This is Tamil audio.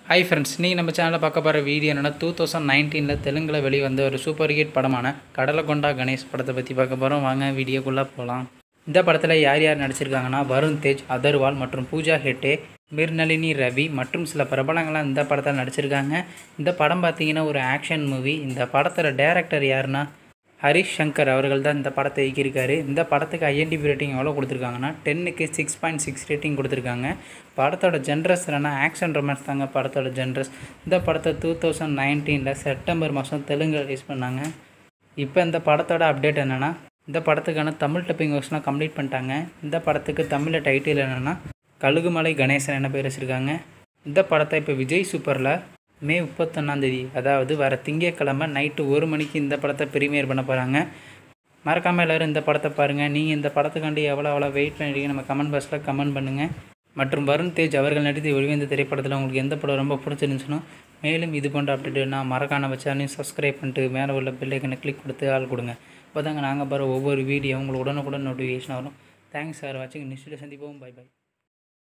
ஹாய் ஃப்ரெண்ட்ஸ் நீங்கள் நம்ம சேனலில் பார்க்க போகிற வீடியோ என்னென்னா டூ தௌசண்ட் நைன்டீனில் தெலுங்கில் வெளிவந்த ஒரு சூப்பர் ஹிட் படமான கடலகொண்டா கணேஷ் படத்தை பற்றி பார்க்க போகிறோம் வாங்க வீடியோக்குள்ளே போகலாம் இந்த படத்தில் யார் யார் நடிச்சிருக்காங்கன்னா வருண் தேஜ் அதர்வால் மற்றும் பூஜா ஹெட்டே மிர்னலினி ரவி மற்றும் சில பிரபலங்களாம் இந்த படத்தில் நடிச்சிருக்காங்க இந்த படம் பார்த்தீங்கன்னா ஒரு ஆக்ஷன் மூவி இந்த படத்தோட டேரக்டர் யாருன்னா ஹரிஷ் சங்கர் அவர்கள் தான் இந்த படத்தை இயக்கியிருக்காரு இந்த படத்துக்கு ஐஎன்டிபி ரேட்டிங் எவ்வளோ கொடுத்துருக்காங்கன்னா டென்னுக்கு சிக்ஸ் பாயிண்ட் சிக்ஸ் ரேட்டிங் கொடுத்துருக்காங்க படத்தோட ஜென்ரஸ் என்னன்னா ஆக்ஷன் ரொமான்ஸ் தாங்க படத்தோட ஜென்ரஸ் இந்த படத்தை டூ தௌசண்ட் நைன்டீனில் செப்டம்பர் மாதம் தெலுங்கு ரிலீஸ் பண்ணாங்க இப்போ இந்த படத்தோட அப்டேட் என்னென்னா இந்த படத்துக்கான தமிழ் டப்பிங் ஒர்க்ஸ்லாம் கம்ப்ளீட் பண்ணிட்டாங்க இந்த படத்துக்கு தமிழில் டைட்டில் என்னென்னா கழுகுமலை கணேசன் என்ன பேர் வச்சுருக்காங்க இந்த படத்தை இப்போ விஜய் சூப்பரில் மே முப்பத்தொன்னாந்தேதி அதாவது வர திங்கட்கிழமை நைட்டு ஒரு மணிக்கு இந்த படத்தை ப்ரீமியர் பண்ண போகிறாங்க மறக்காமல் எல்லோரும் இந்த படத்தை பாருங்கள் நீங்கள் இந்த படத்துக்காண்டி எவ்வளோ எவ்வளோ வெயிட் பண்ணிருக்கீங்க நம்ம கமெண்ட் பாக்ஸில் கமெண்ட் பண்ணுங்கள் மற்றும் வருண் தேஜ் அவர்கள் நடித்து வெளிவந்த திரைப்படத்தில் உங்களுக்கு எந்த படம் ரொம்ப பிடிச்சிருந்துச்சுனோ மேலும் இது போன்ற அப்டேட்னா மறக்காம சேனலையும் சப்ஸ்கிரைப் பண்ணிட்டு மேலே உள்ள பெல்லைக்கனை கிளிக் கொடுத்து ஆள் கொடுங்க இப்போ தாங்க நாங்கள் பாரு ஒவ்வொரு வீடியோ உங்களுக்கு உடனுக்குடன் நோட்டிஃபிகேஷன் வரும் தேங்க்ஸ் சார் வாட்சிங் நெக்ஸ்ட் சந்திப்போம் பை பை